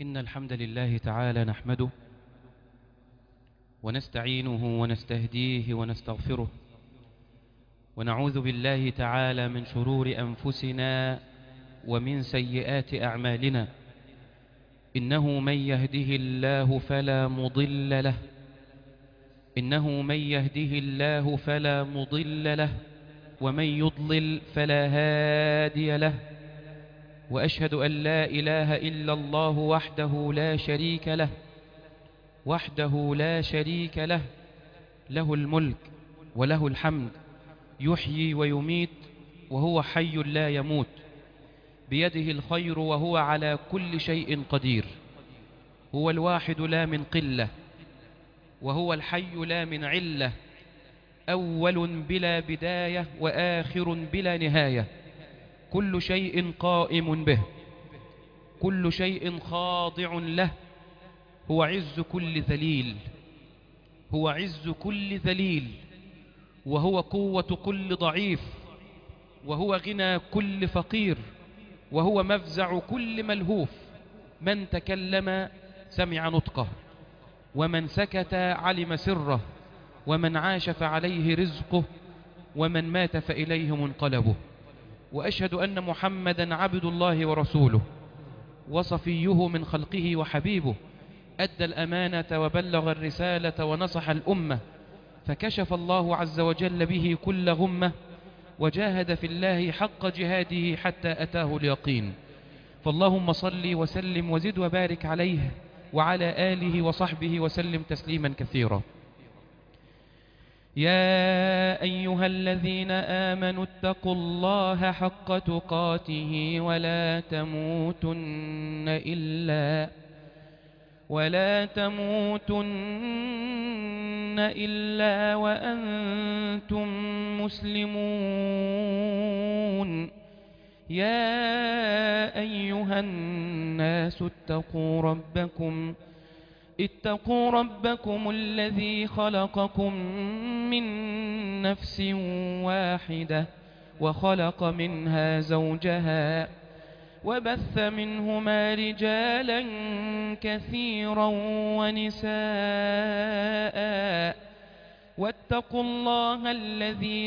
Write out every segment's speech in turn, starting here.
إن الحمد لله تعالى نحمده ونستعينه ونستهديه ونستغفره ونعوذ بالله تعالى من شرور أنفسنا ومن سيئات أعمالنا إنه من يهده الله فلا مضل له إنه من يهده الله فلا مضل له ومن يضلل فلا هادي له وأشهد أن لا إله إلا الله وحده لا شريك له وحده لا شريك له له الملك وله الحمد يحيي ويميت وهو حي لا يموت بيده الخير وهو على كل شيء قدير هو الواحد لا من قلة وهو الحي لا من علة أول بلا بداية وآخر بلا نهاية كل شيء قائم به كل شيء خاضع له هو عز كل ذليل هو عز كل ذليل وهو قوة كل ضعيف وهو غنى كل فقير وهو مفزع كل ملهوف من تكلم سمع نطقه ومن سكت علم سره ومن عاش فعليه رزقه ومن مات فإليه منقلبه وأشهد أن محمدا عبد الله ورسوله وصفيه من خلقه وحبيبه أدى الأمانة وبلغ الرسالة ونصح الأمة فكشف الله عز وجل به كل غمة وجاهد في الله حق جهاده حتى أتاه اليقين فاللهم صل وسلم وزد وبارك عليه وعلى آله وصحبه وسلم تسليما كثيرا يا أيها الذين آمنوا اتقوا الله حق تقاته ولا تموتن إلا ولا تموتن إلا وأنتم مسلمون يا أيها الناس اتقوا ربكم اتقوا ربكم الذي خلقكم من نفس واحدة وخلق منها زوجها وبث منهما رجالا كثيرا ونساء واتقوا الله الذي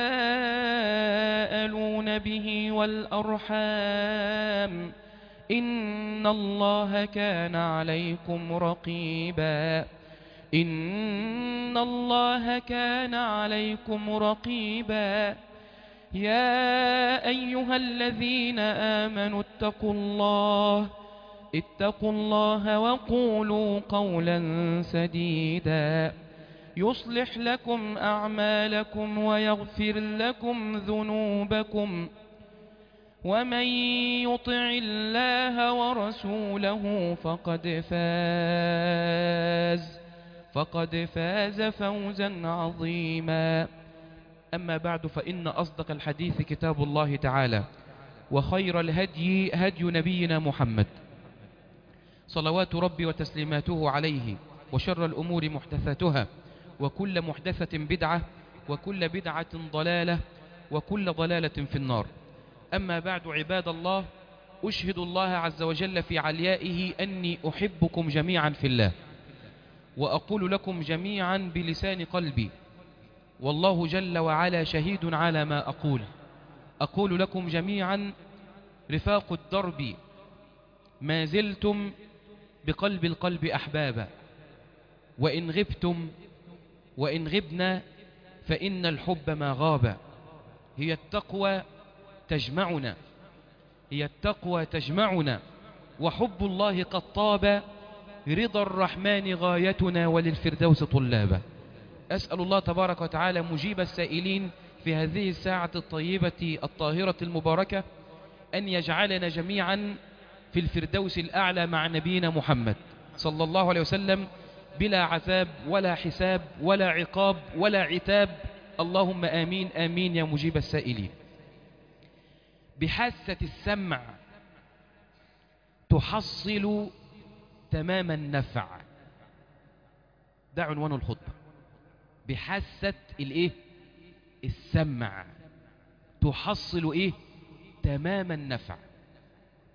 تساءلون به والأرحام إن الله كان عليكم رقيبا إن الله كان عليكم رقيبا يا أيها الذين آمنوا اتقوا الله اتقوا الله وقولوا قولا سديدا يصلح لكم أعمالكم ويغفر لكم ذنوبكم ومن يطع الله ورسوله فقد فاز فقد فاز فوزا عظيما أما بعد فإن أصدق الحديث كتاب الله تعالى وخير الهدي هدي نبينا محمد صلوات ربي وتسليماته عليه وشر الأمور محدثاتها وكل محدثة بدعة وكل بدعة ضلالة وكل ضلالة في النار أما بعد عباد الله أشهد الله عز وجل في عليائه أني أحبكم جميعا في الله وأقول لكم جميعا بلسان قلبي والله جل وعلا شهيد على ما أقول أقول لكم جميعا رفاق الدرب ما زلتم بقلب القلب أحبابا وإن غبتم وإن غبنا فإن الحب ما غاب هي التقوى تجمعنا هي التقوى تجمعنا وحب الله قد طاب رضا الرحمن غايتنا وللفردوس طلابا أسأل الله تبارك وتعالى مجيب السائلين في هذه الساعة الطيبة الطاهرة المباركة أن يجعلنا جميعا في الفردوس الأعلى مع نبينا محمد صلى الله عليه وسلم بلا عذاب ولا حساب ولا عقاب ولا عتاب اللهم آمين آمين يا مجيب السائلين بحاسة السمع تحصل تمام النفع ده عنوان الخطبة بحاسة الايه السمع تحصل ايه تمام النفع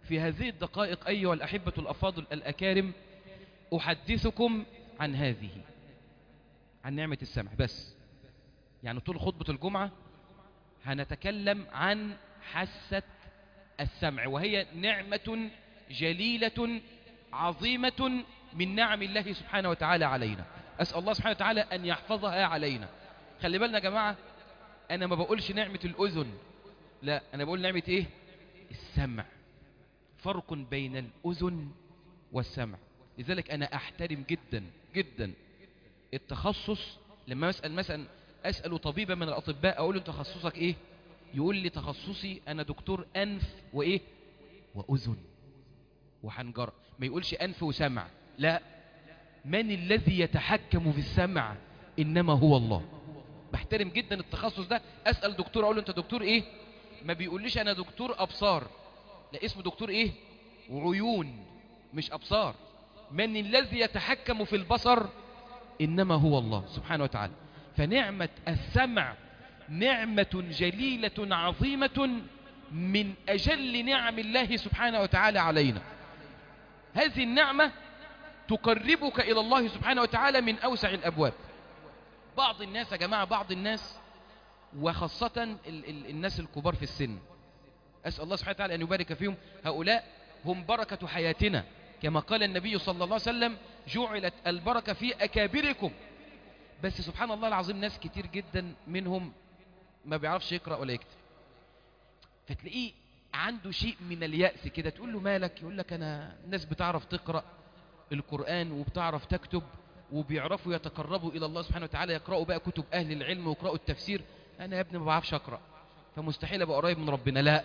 في هذه الدقائق أيها الأحبة الأفاضل الأكارم أحدثكم عن هذه عن نعمة السمع بس يعني طول خطبة الجمعة هنتكلم عن حاسة السمع وهي نعمة جليلة عظيمة من نعم الله سبحانه وتعالى علينا أسأل الله سبحانه وتعالى أن يحفظها علينا خلي بالنا يا جماعة أنا ما بقولش نعمة الأذن لا أنا بقول نعمة إيه السمع فرق بين الأذن والسمع لذلك أنا أحترم جدا جدا التخصص لما أسأل مثلا أسأل طبيبا من الأطباء أقول له تخصصك إيه يقول لي تخصصي أنا دكتور أنف وإيه وأذن وحنجرة ما يقولش أنف وسمع لا من الذي يتحكم في السمع إنما هو الله بحترم جدا التخصص ده أسأل دكتور أقول له أنت دكتور إيه ما بيقوليش أنا دكتور أبصار لا اسمه دكتور إيه وعيون مش أبصار من الذي يتحكم في البصر إنما هو الله سبحانه وتعالى فنعمة السمع نعمة جليلة عظيمة من أجل نعم الله سبحانه وتعالى علينا هذه النعمة تقربك إلى الله سبحانه وتعالى من أوسع الأبواب بعض الناس يا جماعة بعض الناس وخاصة ال ال الناس الكبار في السن أسأل الله سبحانه وتعالى أن يبارك فيهم هؤلاء هم بركة حياتنا كما قال النبي صلى الله عليه وسلم جعلت البركة في أكابركم بس سبحان الله العظيم ناس كتير جدا منهم ما بيعرفش يقرأ ولا يكتب فتلاقيه عنده شيء من اليأس كده تقول له مالك يقول لك أنا الناس بتعرف تقرأ القرآن وبتعرف تكتب وبيعرفوا يتقربوا إلى الله سبحانه وتعالى يقرأوا بقى كتب أهل العلم ويقرأوا التفسير أنا يا ابني ما بعرفش أقرأ فمستحيل أبقى قريب من ربنا لا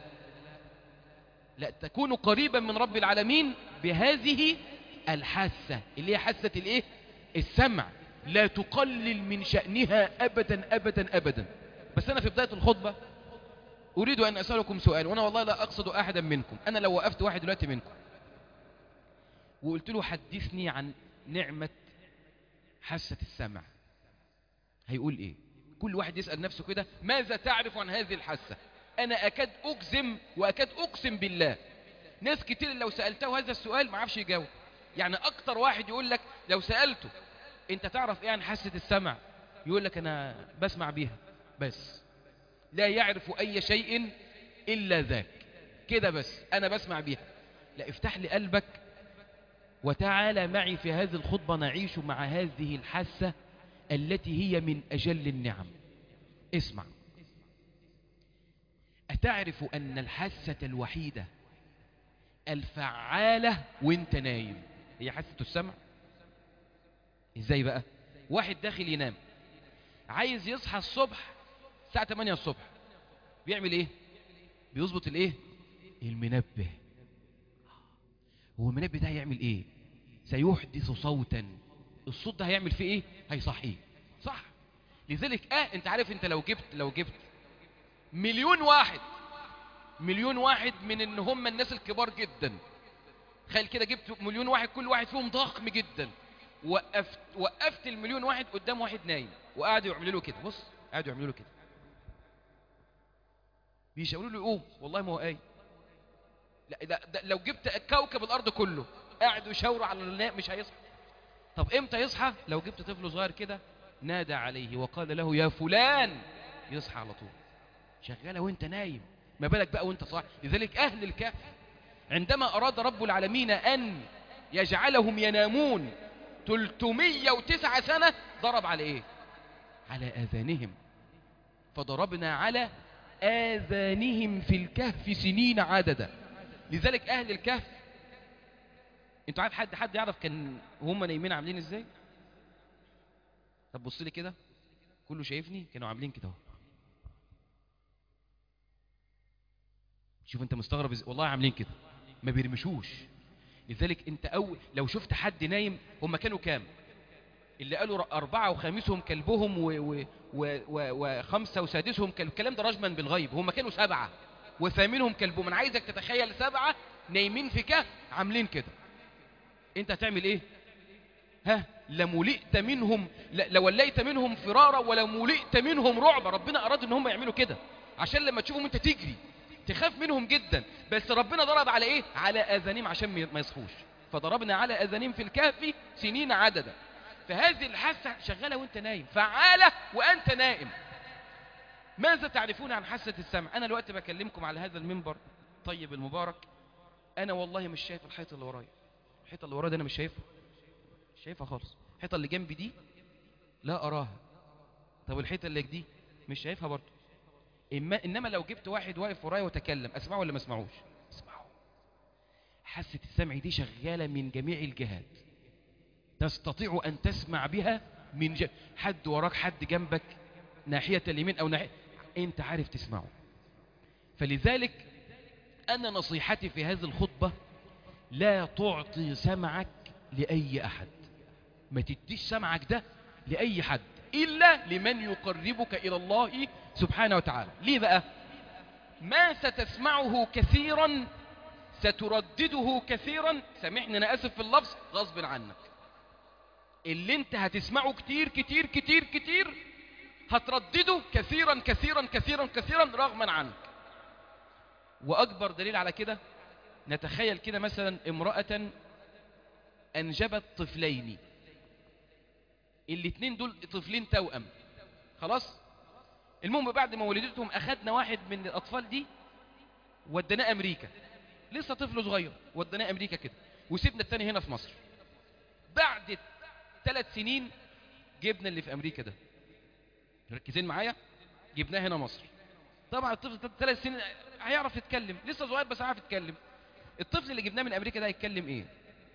لا تكون قريبا من رب العالمين بهذه الحاسة اللي هي حاسة الايه السمع لا تقلل من شأنها أبدا أبدا أبدا بس أنا في بداية الخطبة أريد أن أسألكم سؤال وأنا والله لا أقصد أحدا منكم أنا لو وقفت واحد دلوقتي منكم وقلت له حدثني عن نعمة حاسة السمع هيقول إيه كل واحد يسأل نفسه كده ماذا تعرف عن هذه الحاسة أنا أكاد أجزم وأكاد أقسم بالله ناس كتير لو سألته هذا السؤال ما عرفش يجاوب يعني أكتر واحد يقول لك لو سألته أنت تعرف إيه عن حاسة السمع يقول لك أنا بسمع بيها بس لا يعرف أي شيء إلا ذاك كده بس أنا بسمع بيها لا افتح لي قلبك وتعالى معي في هذه الخطبة نعيش مع هذه الحاسة التي هي من أجل النعم اسمع أتعرف أن الحاسة الوحيدة الفعالة وانت نايم هي حاسة السمع ازاي بقى واحد داخل ينام عايز يصحى الصبح الساعة 8 الصبح بيعمل ايه بيظبط الايه المنبه هو المنبه ده هيعمل ايه سيحدث صوتا الصوت ده هيعمل فيه ايه هيصحيه صح لذلك اه انت عارف انت لو جبت لو جبت مليون واحد مليون واحد من ان هم الناس الكبار جدا تخيل كده جبت مليون واحد كل واحد فيهم ضخم جدا وقفت وقفت المليون واحد قدام واحد نايم وقعدوا يعملوا له كده بص قعدوا يعملوا له كده بيشاوروا له يقوم والله ما هو قايم لا ده ده لو جبت كوكب الارض كله قاعدوا يشاوروا على الناء مش هيصحى طب امتى يصحى لو جبت طفل صغير كده نادى عليه وقال له يا فلان يصحى على طول شغاله وانت نايم ما بالك بقى وانت صاحي لذلك اهل الكهف عندما اراد رب العالمين ان يجعلهم ينامون 309 سنة ضرب على ايه على اذانهم فضربنا على آذانهم في الكهف سنين عددا لذلك أهل الكهف انتوا عارف حد حد يعرف كان هم نايمين عاملين ازاي طب بص لي كده كله شايفني كانوا عاملين كده اهو شوف انت مستغرب ازاي والله عاملين كده ما بيرمشوش لذلك انت اول لو شفت حد نايم هم كانوا كام اللي قالوا أربعة وخامسهم كلبهم و و و و وخمسة وسادسهم كلب الكلام ده رجما بالغيب هم كانوا سبعة وثامنهم كلبهم أنا عايزك تتخيل سبعة نايمين في كهف عاملين كده أنت هتعمل إيه ها لملئت منهم لوليت منهم فرارا ولو ملئت منهم رعبا ربنا أراد إن هم يعملوا كده عشان لما تشوفهم أنت تجري تخاف منهم جدا بس ربنا ضرب على ايه على اذانهم عشان ما- ما يصحوش فضربنا على اذانهم في الكهف سنين عددا فهذه الحاسه شغاله وانت نايم فعاله وانت نائم ماذا تعرفون عن حاسه السمع انا الوقت بكلمكم على هذا المنبر طيب المبارك انا والله مش شايف الحيطه اللي ورايا الحيطه اللي ورايا دي انا مش شايفها مش شايفها خالص الحيطه اللي جنبي دي لا اراها طب الحيطه اللي دي مش شايفها برضه إما انما لو جبت واحد واقف ورايا وتكلم اسمعه ولا ما اسمعوش اسمعه حاسه السمع دي شغاله من جميع الجهات تستطيع ان تسمع بها من ج... حد وراك حد جنبك ناحيه اليمين او ناحيه انت عارف تسمعه فلذلك انا نصيحتي في هذه الخطبه لا تعطي سمعك لاي احد ما تديش سمعك ده لأي حد إلا لمن يقربك إلى الله سبحانه وتعالى ليه بقى ما ستسمعه كثيرا ستردده كثيرا سامحني أنا أسف في اللفظ غصب عنك اللي انت هتسمعه كتير كتير كتير كتير هتردده كثيرا كثيرا كثيرا كثيرا رغما عنك وأكبر دليل على كده نتخيل كده مثلا امرأة أنجبت طفلين الاتنين دول طفلين توأم خلاص المهم بعد ما ولدتهم أخدنا واحد من الأطفال دي وديناه أمريكا لسه طفل صغير وديناه أمريكا كده وسيبنا التاني هنا في مصر بعد ثلاث سنين جبنا اللي في أمريكا ده مركزين معايا جبناه هنا مصر طبعا الطفل ثلاث سنين هيعرف يتكلم لسه صغير بس هيعرف يتكلم الطفل اللي جبناه من أمريكا ده هيتكلم إيه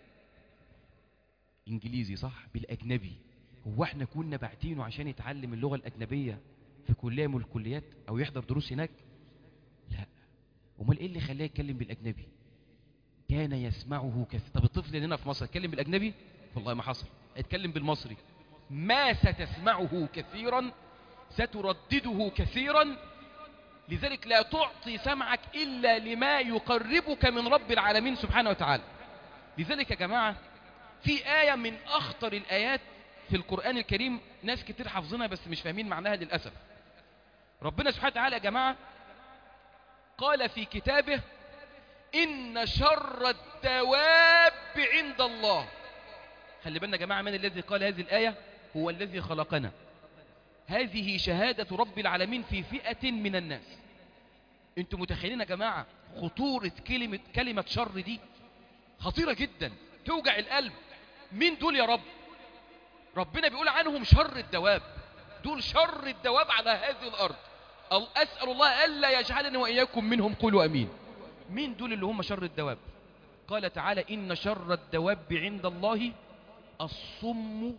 انجليزي صح بالاجنبي هو احنا كنا باعتينه عشان يتعلم اللغه الاجنبيه في كليه من الكليات او يحضر دروس هناك لا امال ايه اللي خلاه يتكلم بالاجنبي كان يسمعه كثير طب الطفل اللي هنا في مصر يتكلم بالاجنبي والله ما حصل يتكلم بالمصري ما ستسمعه كثيرا ستردده كثيرا لذلك لا تعطي سمعك الا لما يقربك من رب العالمين سبحانه وتعالى لذلك يا جماعه في آية من أخطر الآيات في القرآن الكريم ناس كتير حافظينها بس مش فاهمين معناها للأسف ربنا سبحانه وتعالى يا جماعة قال في كتابه إن شر الدواب عند الله خلي بالنا يا جماعة من الذي قال هذه الآية هو الذي خلقنا هذه شهادة رب العالمين في فئة من الناس انتم متخيلين يا جماعة خطورة كلمة, كلمة شر دي خطيرة جدا توجع القلب مين دول يا رب ربنا بيقول عنهم شر الدواب دول شر الدواب على هذه الأرض ال- أسأل الله ألا يجعلني وإياكم منهم قولوا أمين مين دول اللي هم شر الدواب قال تعالى إن شر الدواب عند الله الصم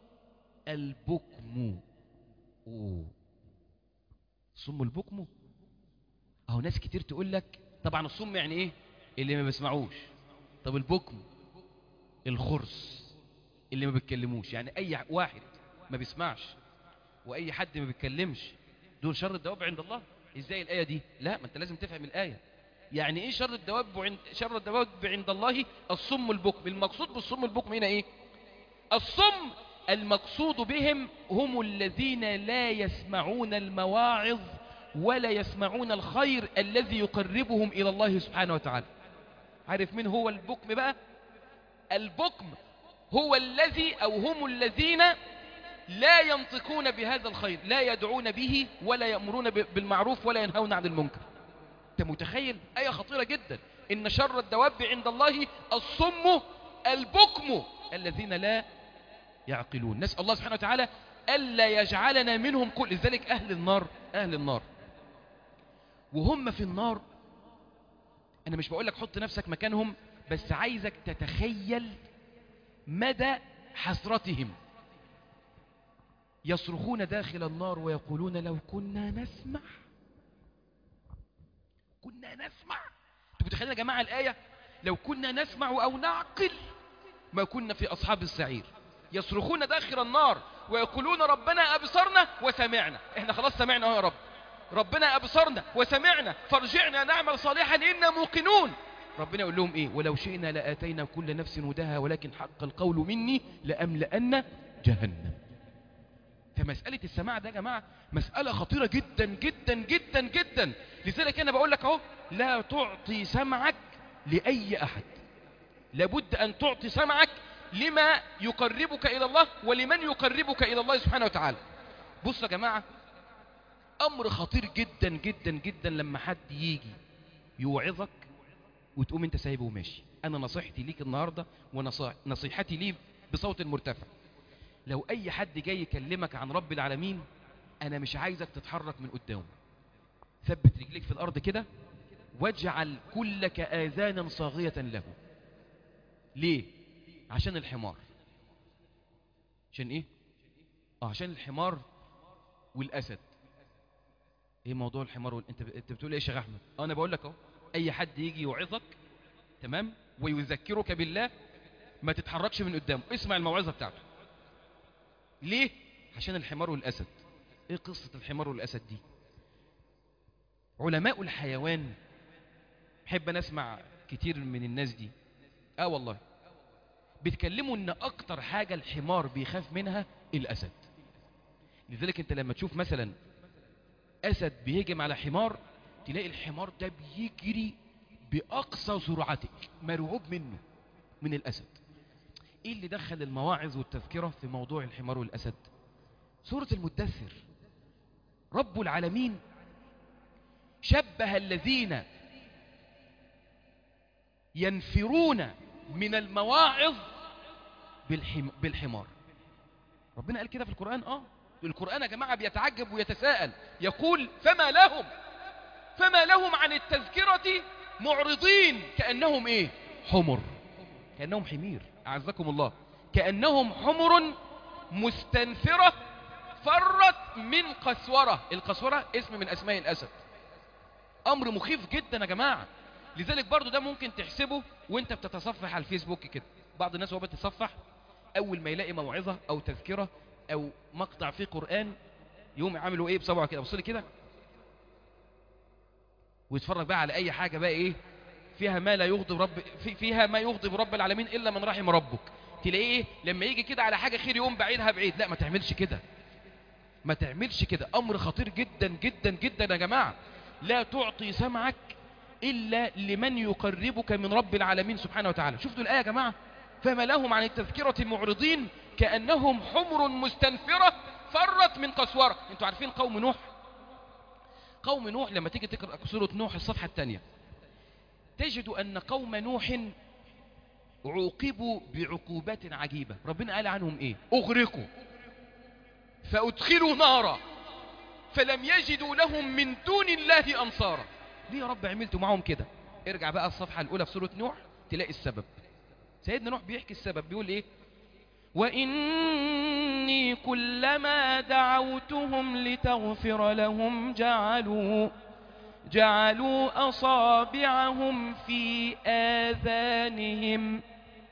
البكم أوه. الصم البكم اهو ناس كتير تقول لك طبعا الصم يعني ايه اللي ما بيسمعوش طب البكم الخرس اللي ما بيتكلموش يعني اي واحد ما بيسمعش واي حد ما بيتكلمش دول شر الدواب عند الله ازاي الايه دي لا ما انت لازم تفهم الايه يعني ايه شر الدواب عند شر الدواب عند الله الصم البكم المقصود بالصم البكم هنا ايه الصم المقصود بهم هم الذين لا يسمعون المواعظ ولا يسمعون الخير الذي يقربهم الى الله سبحانه وتعالى عارف مين هو البكم بقى البكم هو الذي او هم الذين لا ينطقون بهذا الخير لا يدعون به ولا يأمرون ب- بالمعروف ولا ينهون عن المنكر انت متخيل آية خطيرة جدا إن شر الدواب عند الله الصم البكم الذين لا يعقلون نسأل الله سبحانه وتعالى ألا يجعلنا منهم كل لذلك أهل النار أهل النار وهم في النار أنا مش بقول لك حط نفسك مكانهم بس عايزك تتخيل مدى حسرتهم يصرخون داخل النار ويقولون لو كنا نسمع كنا نسمع انتوا متخيلين يا جماعة الآية لو كنا نسمع أو نعقل ما كنا في أصحاب السعير يصرخون داخل النار ويقولون ربنا أبصرنا وسمعنا احنا خلاص سمعنا اهو يا رب ربنا أبصرنا وسمعنا فارجعنا نعمل صالحا إنا موقنون ربنا يقول لهم ايه ولو شئنا لآتينا كل نفس هداها ولكن حق القول مني لأملأن جهنم فمسألة السماع ده يا جماعة مسألة خطيرة جدا جدا جدا جدا لذلك أنا بقول لك أهو لا تعطي سمعك لأي أحد لابد أن تعطي سمعك لما يقربك إلى الله ولمن يقربك إلى الله سبحانه وتعالى بصوا يا جماعة أمر خطير جدا جدا جدا لما حد يجي يوعظك وتقوم انت سايبه وماشي انا نصيحتي ليك النهاردة ونصيحتي ليه بصوت مرتفع لو اي حد جاي يكلمك عن رب العالمين انا مش عايزك تتحرك من قدامه ثبت رجليك في الارض كده واجعل كلك اذانا صاغية له ليه عشان الحمار عشان ايه اه عشان الحمار والاسد ايه موضوع الحمار وال... انت انت بتقول ايه يا شيخ احمد اه انا بقول لك اهو اي حد يجي يوعظك تمام ويذكرك بالله ما تتحركش من قدامه اسمع الموعظه بتاعته ليه عشان الحمار والاسد ايه قصه الحمار والاسد دي علماء الحيوان بحب انا اسمع كتير من الناس دي اه والله بيتكلموا ان اكتر حاجه الحمار بيخاف منها الاسد لذلك انت لما تشوف مثلا اسد بيهجم على حمار تلاقي الحمار ده بيجري باقصى سرعته مرعوب منه من الاسد ايه اللي دخل المواعظ والتذكره في موضوع الحمار والاسد سوره المدثر رب العالمين شبه الذين ينفرون من المواعظ بالحم... بالحمار ربنا قال كده في القرآن اه القرآن يا جماعة بيتعجب ويتساءل يقول فما لهم فما لهم عن التذكرة معرضين كأنهم ايه حمر كأنهم حمير أعزكم الله كأنهم حمر مستنفرة فرت من قسورة القسورة اسم من أسماء الأسد أمر مخيف جدا يا جماعة لذلك برضو ده ممكن تحسبه وانت بتتصفح على الفيسبوك كده بعض الناس وهو بتتصفح اول ما يلاقي موعظة او تذكرة او مقطع فيه قرآن يقوم يعملوا ايه بصبعه كده بص لي كده ويتفرج بقى على اي حاجة بقى ايه فيها ما لا يغضب رب في فيها ما يغضب رب العالمين الا من رحم ربك تلاقيه ايه لما يجي كده على حاجة خير يقوم بعيدها بعيد لا ما تعملش كده ما تعملش كده امر خطير جدا جدا جدا يا جماعة لا تعطي سمعك إلا لمن يقربك من رب العالمين سبحانه وتعالى شفتوا الآية يا جماعة فما لهم عن التذكرة معرضين كأنهم حمر مستنفرة فرت من قسورة انتوا عارفين قوم نوح قوم نوح لما تيجي تقرأ سورة نوح الصفحة الثانية تجد أن قوم نوح عوقبوا بعقوبات عجيبة ربنا قال عنهم ايه اغرقوا فادخلوا نارا فلم يجدوا لهم من دون الله انصارا ليه يا رب عملتوا معهم كده ارجع بقى الصفحة الاولى في سورة نوح تلاقي السبب سيدنا نوح بيحكي السبب بيقول ايه وإني كلما دعوتهم لتغفر لهم جعلوا جعلوا أصابعهم في آذانهم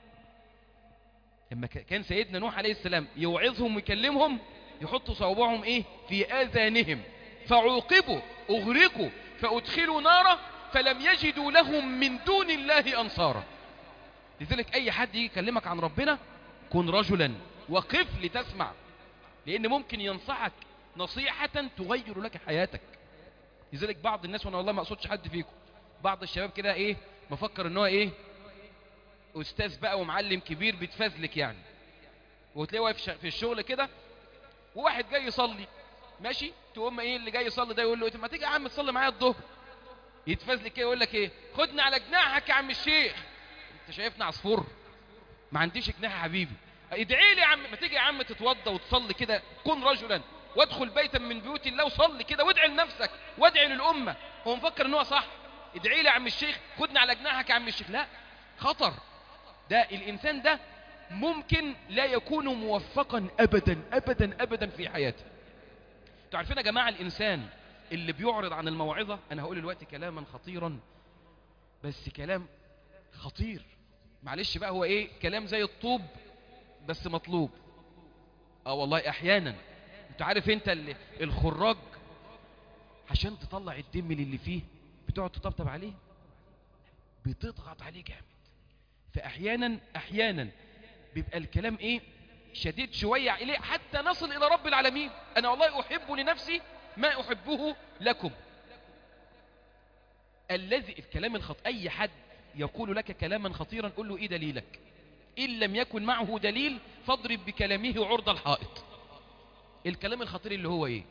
لما كان سيدنا نوح عليه السلام يوعظهم ويكلمهم يحطوا صوابعهم ايه في آذانهم فعوقبوا اغرقوا فأدخلوا نارا فلم يجدوا لهم من دون الله أنصارا لذلك أي حد يجي يكلمك عن ربنا كن رجلا وقف لتسمع لأن ممكن ينصحك نصيحة تغير لك حياتك لذلك بعض الناس وانا والله ما اقصدش حد فيكم بعض الشباب كده ايه مفكر ان هو ايه استاذ بقى ومعلم كبير بيتفزلك يعني وتلاقيه واقف في الشغل كده وواحد جاي يصلي ماشي تقوم ايه اللي جاي يصلي ده يقول له ما تيجي يا عم تصلي معايا الظهر يتفزلك كده يقول لك ايه خدني على جناحك يا عم الشيخ انت شايفني عصفور ما عنديش جناح يا حبيبي ادعي لي يا عم ما تيجي يا عم تتوضى وتصلي كده كن رجلا وادخل بيتا من بيوت الله وصلي كده وادعي لنفسك وادعي للأمة هو مفكر ان هو صح ادعي لي يا عم الشيخ خدني على جناحك يا عم الشيخ لا خطر ده الإنسان ده ممكن لا يكون موفقا أبدا أبدا أبدا في حياته تعرفين يا جماعة الإنسان اللي بيعرض عن الموعظة أنا هقول دلوقتي كلاما خطيرا بس كلام خطير معلش بقى هو إيه كلام زي الطوب بس مطلوب اه والله احيانا انت عارف انت ال- الخراج عشان تطلع الدم اللي فيه بتقعد تطبطب عليه بتضغط عليه جامد فاحيانا احيانا بيبقى الكلام ايه شديد شوية إليه حتى نصل إلى رب العالمين أنا والله أحب لنفسي ما أحبه لكم الذي الكلام الخط أي حد يقول لك كلاما خطيرا قل له إيه دليلك إن لم يكن معه دليل فاضرب بكلامه عرض الحائط الكلام الخطير اللي هو إيه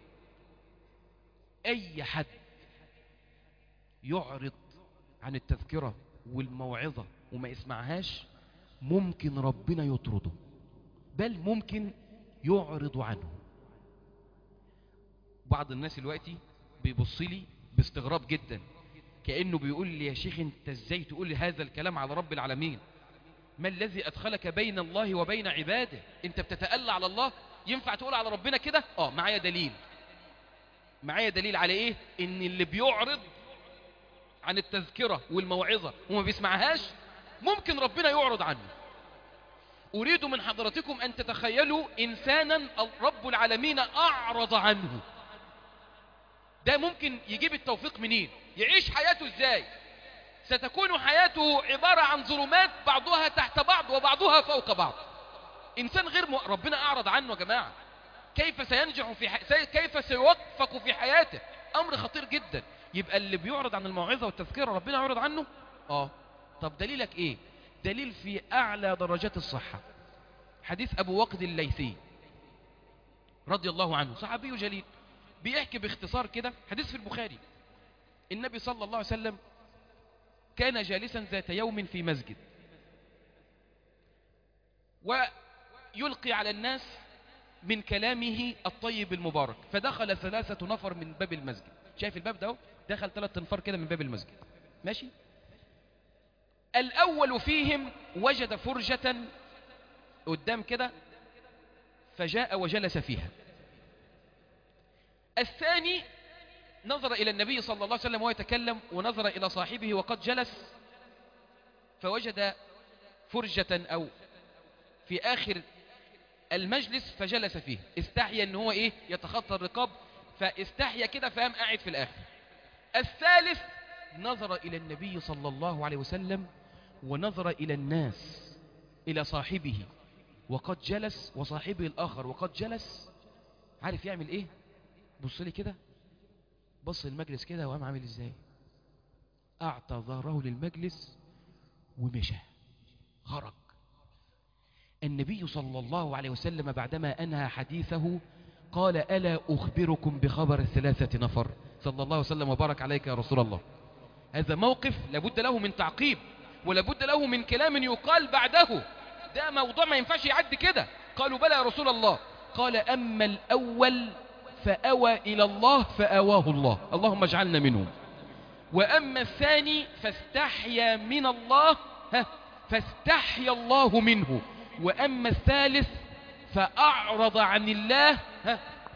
أي حد يعرض عن التذكرة والموعظة وما يسمعهاش ممكن ربنا يطرده بل ممكن يعرض عنه بعض الناس دلوقتي بيبص لي باستغراب جدا كأنه بيقول لي يا شيخ انت ازاي تقول لي هذا الكلام على رب العالمين ما الذي أدخلك بين الله وبين عباده انت بتتألى على الله ينفع تقول على ربنا كده اه معايا دليل معايا دليل على ايه ان اللي بيعرض عن التذكرة والموعظة وما بيسمعهاش ممكن ربنا يعرض عنه أريد من حضرتكم أن تتخيلوا إنسانا رب العالمين أعرض عنه ده ممكن يجيب التوفيق منين يعيش حياته ازاي ستكون حياته عبارة عن ظلمات بعضها تحت بعض وبعضها فوق بعض إنسان غير م... ربنا أعرض عنه يا جماعة كيف سينجح في ح... سي... كيف سيوفق في حياته أمر خطير جدا يبقى اللي بيعرض عن الموعظة والتذكرة ربنا يعرض عنه آه طب دليلك إيه دليل في أعلى درجات الصحة حديث أبو وقد الليثي رضي الله عنه صحابي جليل بيحكي باختصار كده حديث في البخاري النبي صلى الله عليه وسلم كان جالسا ذات يوم في مسجد ويلقي على الناس من كلامه الطيب المبارك فدخل ثلاثة نفر من باب المسجد شايف الباب ده دخل ثلاثة نفر كده من باب المسجد ماشي الأول فيهم وجد فرجة قدام كده فجاء وجلس فيها الثاني نظر إلى النبي صلى الله عليه وسلم وهو يتكلم ونظر إلى صاحبه وقد جلس فوجد فرجة أو في آخر المجلس فجلس فيه استحيا ان هو ايه يتخطى الرقاب فاستحيا كده فقام قاعد في الاخر الثالث نظر الى النبي صلى الله عليه وسلم ونظر الى الناس الى صاحبه وقد جلس وصاحبه الاخر وقد جلس عارف يعمل ايه بص لي كده بص المجلس كده وقام عامل ازاي اعطى ظهره للمجلس ومشى خرج النبي صلى الله عليه وسلم بعدما أنهى حديثه قال ألا أخبركم بخبر الثلاثة نفر صلى الله وسلم وبارك عليك يا رسول الله هذا موقف لابد له من تعقيب ولابد له من كلام يقال بعده ده موضوع ما ينفعش يعدي كده قالوا بلى يا رسول الله قال أما الأول فأوى إلى الله فأواه الله اللهم اجعلنا منهم وأما الثاني فاستحيا من الله ها فاستحيا الله منه وأما الثالث فأعرض عن الله ها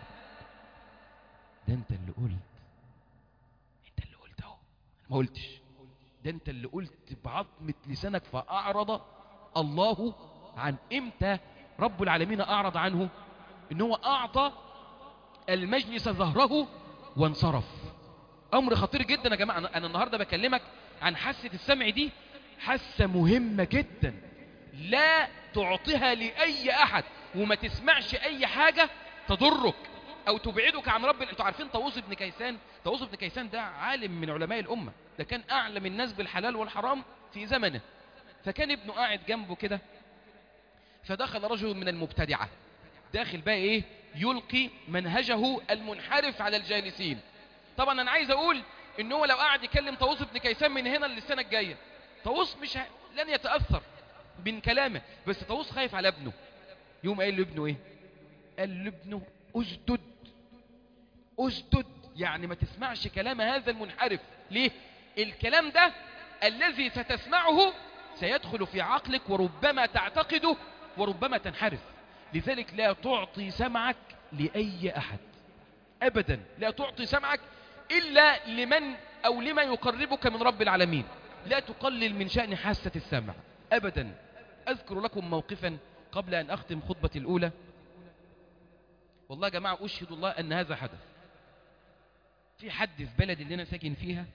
ده أنت اللي قلت أنت اللي قلت أهو ما قلتش ده أنت اللي قلت بعظمة لسانك فأعرض الله عن إمتى رب العالمين أعرض عنه إن هو أعطى المجلس ظهره وانصرف أمر خطير جدا يا جماعة أنا النهاردة بكلمك عن حاسة السمع دي حاسة مهمة جدا لا تعطيها لأي أحد وما تسمعش أي حاجة تضرك أو تبعدك عن رب أنتوا عارفين طاووس بن كيسان طاووس بن كيسان ده عالم من علماء الأمة ده كان أعلم الناس بالحلال والحرام في زمنه فكان ابنه قاعد جنبه كده فدخل رجل من المبتدعة داخل بقى إيه يلقي منهجه المنحرف على الجالسين طبعا أنا عايز أقول إن هو لو قاعد يكلم طاووس بن كيسان من هنا للسنة الجاية طاووس مش ه... لن يتأثر من كلامه بس طاووس خايف على ابنه يوم قال لابنه ايه قال لابنه اسدد اسدد يعني ما تسمعش كلام هذا المنحرف ليه الكلام ده الذي ستسمعه سيدخل في عقلك وربما تعتقده وربما تنحرف لذلك لا تعطي سمعك لأي أحد أبدا لا تعطي سمعك إلا لمن أو لما يقربك من رب العالمين لا تقلل من شأن حاسة السمع أبدا أذكر لكم موقفا قبل أن أختم خطبتي الأولى والله يا جماعة أشهد الله أن هذا حدث في حد في بلد اللي أنا ساكن فيها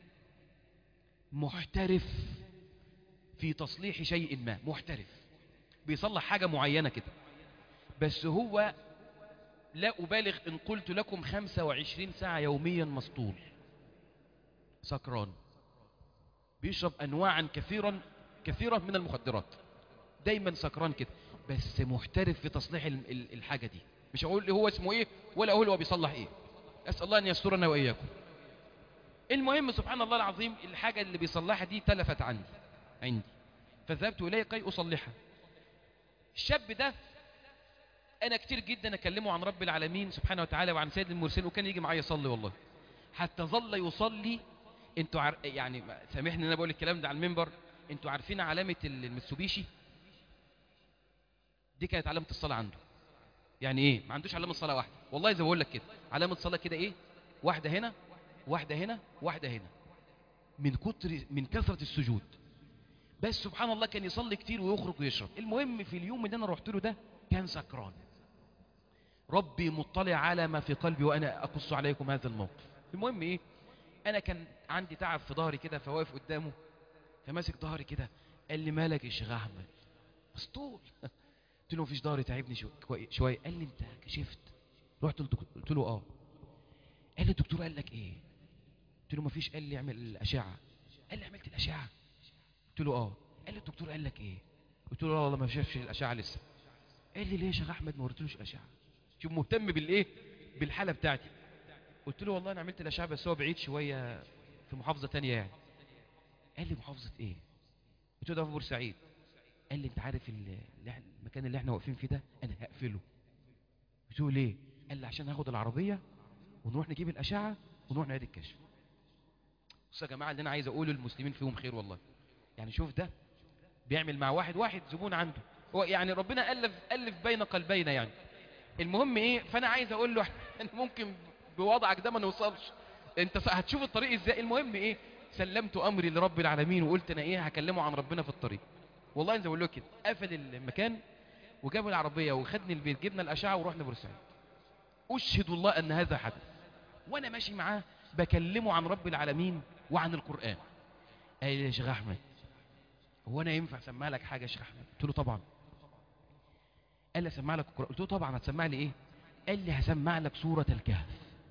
محترف في تصليح شيء ما محترف بيصلح حاجة معينة كده بس هو لا أبالغ إن قلت لكم 25 ساعة يوميا مسطول سكران بيشرب انواعا كثيرا كثيرا من المخدرات دايما سكران كده بس محترف في تصليح ال- ال- الحاجه دي مش هقول هو اسمه ايه ولا اقول هو بيصلح ايه اسال الله ان يسترنا واياكم المهم سبحان الله العظيم الحاجه اللي بيصلحها دي تلفت عندي عندي فذهبت اليه كي اصلحها الشاب ده انا كتير جدا اكلمه عن رب العالمين سبحانه وتعالى وعن سيد المرسلين وكان يجي معايا يصلي والله حتى ظل يصلي انتوا عار... يعني سامحني ان انا بقول الكلام ده على المنبر انتوا عارفين علامه ال- المتسوبيشي دي كانت علامه الصلاه عنده يعني ايه ما عندوش علامه صلاه واحده والله زي ما بقول لك كده علامه صلاه كده ايه واحده هنا واحده هنا واحده هنا من كتر من كثره السجود بس سبحان الله كان يصلي كتير ويخرج ويشرب المهم في اليوم اللي انا رحت له ده كان سكران ربي مطلع على ما في قلبي وانا اقص عليكم هذا الموقف المهم ايه انا كان عندي تعب في ظهري كده فواقف قدامه فماسك ظهري كده قال لي مالك يا شيخ احمد مسطول قلت له مفيش ظهري تعبني شو- كوي- شويه قال لي انت كشفت رحت قلت قلت له اه قال لي الدكتور قال لك ايه قلت له مفيش قال لي اعمل الاشعه قال لي عملت الاشعه قلت له اه قال لي الدكتور قال لك ايه قلت له لا والله ما شافش الاشعه لسه قال لي ليه يا شيخ احمد ما وريتلوش الاشعه شوف مهتم بالايه بالحاله بتاعتي قلت له والله انا عملت الاشعه بس هو بعيد شويه في محافظه تانية يعني قال لي محافظه ايه قلت له ده في بورسعيد قال لي انت عارف ال- اللي إحنا- المكان اللي احنا واقفين فيه ده انا هقفله قلت له ليه قال لي عشان هاخد العربيه ونروح نجيب الاشعه ونروح نعيد الكشف بصوا يا جماعه اللي انا عايز اقوله المسلمين فيهم خير والله يعني شوف ده بيعمل مع واحد واحد زبون عنده هو يعني ربنا الف الف بين قلبينا يعني المهم ايه فانا عايز اقول له احنا ممكن بوضعك ده ما نوصلش انت س- هتشوف الطريق ازاي المهم ايه سلمت امري لرب العالمين وقلت انا ايه هكلمه عن ربنا في الطريق والله زي ما بقول له كده قفل المكان وجاب العربيه وخدني البيت جبنا الاشعه ورحنا بورسعيد اشهد الله ان هذا حدث وانا ماشي معاه بكلمه عن رب العالمين وعن القران قال لي يا شيخ احمد هو انا ينفع اسمع لك حاجه يا شيخ احمد قلت له طبعا قال لي اسمع لك القران قلت له طبعا هتسمع لي ايه قال لي هسمع لك سوره الكهف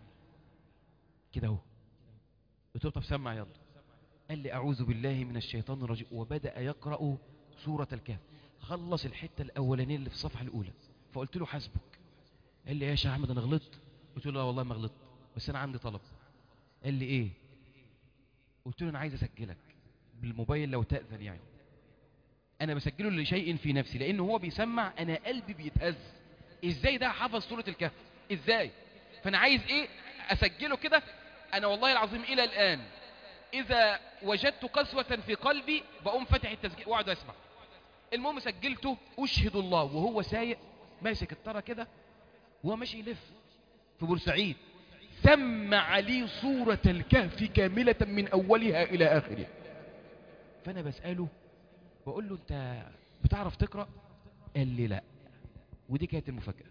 كده اهو قلت له طب سمع يلا قال لي اعوذ بالله من الشيطان الرجيم وبدا يقرا سوره الكهف خلص الحته الاولانيه اللي في الصفحه الاولى فقلت له حسبك قال لي إيه يا شيخ احمد انا غلطت قلت له لا والله ما غلطت بس انا عندي طلب قال لي ايه قلت له انا عايز اسجلك بالموبايل لو تاذن يعني انا بسجله لشيء في نفسي لان هو بيسمع انا قلبي بيتهز ازاي ده حفظ سوره الكهف ازاي فانا عايز ايه اسجله كده انا والله العظيم الى الان اذا وجدت قسوه في قلبي بقوم فاتح التسجيل واقعد اسمع المهم سجلته اشهد الله وهو سايق ماسك الطرى كده وهو ماشي يلف في بورسعيد سمع لي سورة الكهف كاملة من أولها إلى آخرها فأنا بسأله بقول له أنت بتعرف تقرأ قال لي لا ودي كانت المفاجأة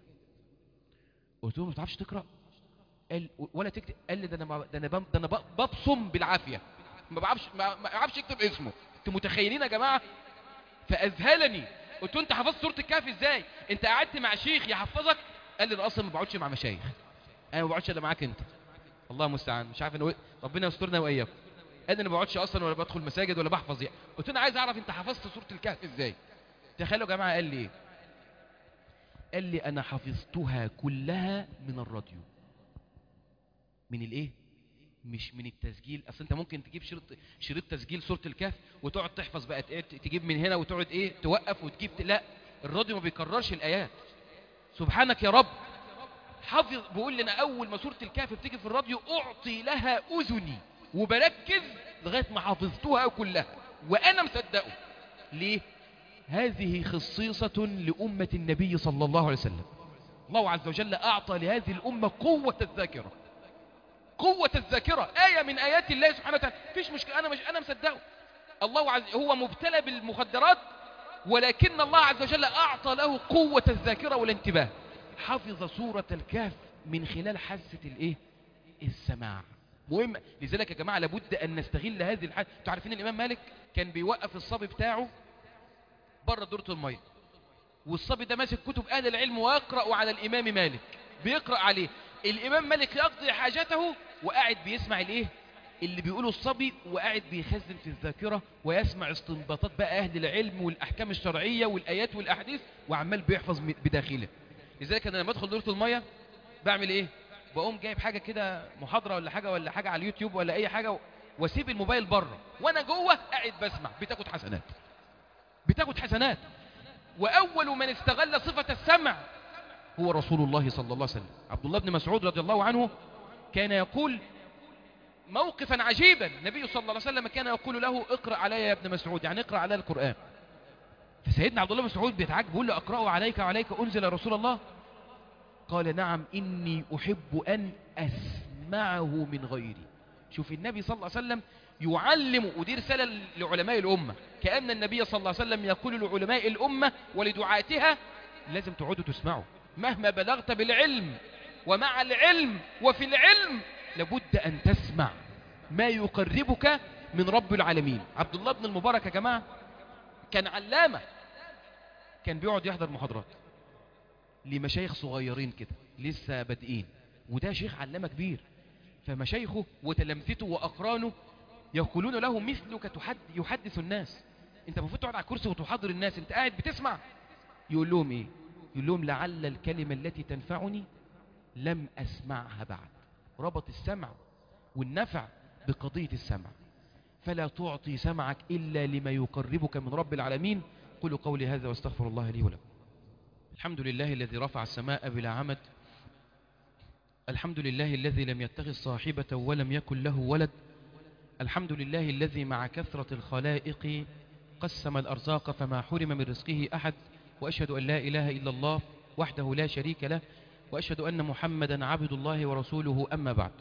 قلت له ما بتعرفش تقرأ قال ولا تكتب قال لي ده انا ما- ده انا بم- ده انا ب- ببصم بالعافيه ما بعرفش ما ما بعرفش اكتب اسمه انتوا متخيلين يا جماعه فاذهلني قلت له انت حفظت سوره الكهف ازاي انت قعدت مع شيخ يحفظك قال لي انا اصلا ما بقعدش مع مشايخ انا ما بقعدش الا معاك انت الله المستعان مش عارف انا ربنا يسترنا واياكم قال لي انا ما بقعدش اصلا ولا بدخل مساجد ولا بحفظ يعني قلت له انا عايز اعرف انت حفظت سوره الكهف ازاي تخيلوا يا جماعه قال لي ايه قال لي انا حفظتها كلها من الراديو من الايه مش من التسجيل اصل انت ممكن تجيب شريط شريط تسجيل سوره الكهف وتقعد تحفظ بقى ايه تجيب من هنا وتقعد ايه توقف وتجيب لا الراديو ما بيكررش الايات سبحانك يا رب حافظ بيقول لنا اول ما سوره الكهف بتيجي في الراديو اعطي لها اذني وبركز لغايه ما حفظتها كلها وانا مصدقه ليه هذه خصيصه لامه النبي صلى الله عليه وسلم الله عز وجل اعطى لهذه الامه قوه الذاكره قوة الذاكرة آية من آيات الله سبحانه وتعالى فيش مشكلة أنا مش أنا مصدقه الله عز هو مبتلى بالمخدرات ولكن الله عز وجل أعطى له قوة الذاكرة والانتباه حفظ سورة الكهف من خلال حاسة الإيه؟ السماع مهم لذلك يا جماعة لابد أن نستغل هذه الحاجة انتوا عارفين الإمام مالك كان بيوقف الصبي بتاعه بره دورة المية والصبي ده ماسك كتب أهل العلم ويقرأ على الإمام مالك بيقرأ عليه الإمام مالك يقضي حاجته وقاعد بيسمع الإيه اللي بيقوله الصبي وقاعد بيخزن في الذاكرة ويسمع استنباطات بقى أهل العلم والأحكام الشرعية والآيات والأحاديث وعمال بيحفظ م- بداخله لذلك أنا لما أدخل دورة المية بعمل إيه؟ بقوم جايب حاجة كده محاضرة ولا حاجة ولا حاجة على اليوتيوب ولا أي حاجة واسيب الموبايل بره وأنا جوه قاعد بسمع بتاخد حسنات بتاخد حسنات وأول من استغل صفة السمع هو رسول الله صلى الله عليه وسلم عبد الله بن مسعود رضي الله عنه كان يقول موقفا عجيبا النبي صلى الله عليه وسلم كان يقول له اقرأ علي يا ابن مسعود يعني اقرأ علي القرآن فسيدنا عبد الله بن مسعود بيتعجب بيقول له اقرأه عليك وعليك أنزل يا رسول الله قال نعم إني أحب أن أسمعه من غيري شوف النبي صلى الله عليه وسلم يعلم ودي رسالة لعلماء الأمة كأن النبي صلى الله عليه وسلم يقول لعلماء الأمة ولدعاتها لازم تقعدوا تسمعوا مهما بلغت بالعلم ومع العلم وفي العلم لابد أن تسمع ما يقربك من رب العالمين عبد الله بن المبارك يا جماعة كان علامة كان بيقعد يحضر محاضرات لمشايخ صغيرين كده لسه بادئين وده شيخ علامة كبير فمشايخه وتلامذته وأقرانه يقولون له مثلك تحد يحدث الناس انت المفروض تقعد على الكرسي وتحاضر الناس انت قاعد بتسمع يقول لهم ايه يقول لهم لعل الكلمة التي تنفعني لم أسمعها بعد ربط السمع والنفع بقضية السمع فلا تعطي سمعك إلا لما يقربك من رب العالمين قولوا قولي هذا واستغفر الله لي ولكم الحمد لله الذي رفع السماء بلا عمد الحمد لله الذي لم يتخذ صاحبة ولم يكن له ولد الحمد لله الذي مع كثرة الخلائق قسم الأرزاق فما حرم من رزقه أحد وأشهد أن لا إله إلا الله وحده لا شريك له وأشهد أن محمدا عبد الله ورسوله أما بعد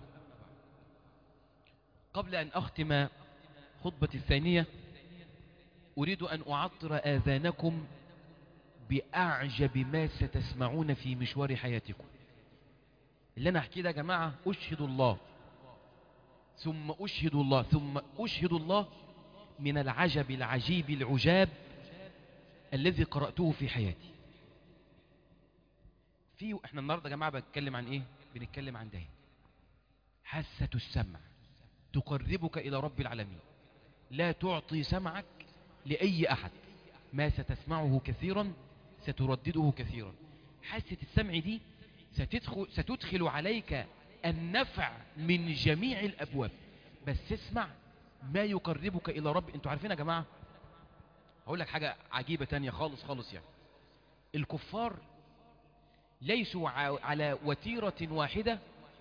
قبل أن أختم خطبة الثانية أريد أن أعطر آذانكم بأعجب ما ستسمعون في مشوار حياتكم اللي أنا أحكي ده يا جماعة أشهد الله ثم أشهد الله ثم أشهد الله من العجب العجيب العجاب الذي قرأته في حياتي في احنا النهارده يا جماعه بنتكلم عن ايه بنتكلم عن ده حاسه السمع تقربك الى رب العالمين لا تعطي سمعك لاي احد ما ستسمعه كثيرا ستردده كثيرا حاسه السمع دي ستدخل ستدخل عليك النفع من جميع الابواب بس اسمع ما يقربك الى رب انتوا عارفين يا جماعه هقول لك حاجه عجيبه تانية خالص خالص يعني الكفار ليسوا ع- على وتيرة واحدة